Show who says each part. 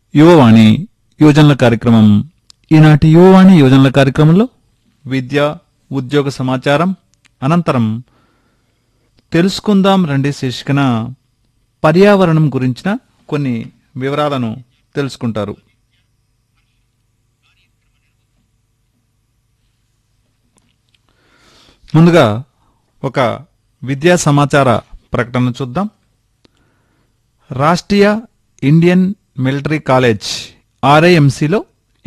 Speaker 1: యువవాణి యోజనల కార్యక్రమం ఈనాటి యువవాణి యోజనల కార్యక్రమంలో విద్య ఉద్యోగ సమాచారం అనంతరం తెలుసుకుందాం రండి శీర్షికన పర్యావరణం గురించిన కొన్ని వివరాలను తెలుసుకుంటారు ముందుగా ఒక విద్యా సమాచార ప్రకటన చూద్దాం రాష్ట్రీయ ఇండియన్ మిలిటరీ కాలేజ్ ఆర్ఐఎంసీలో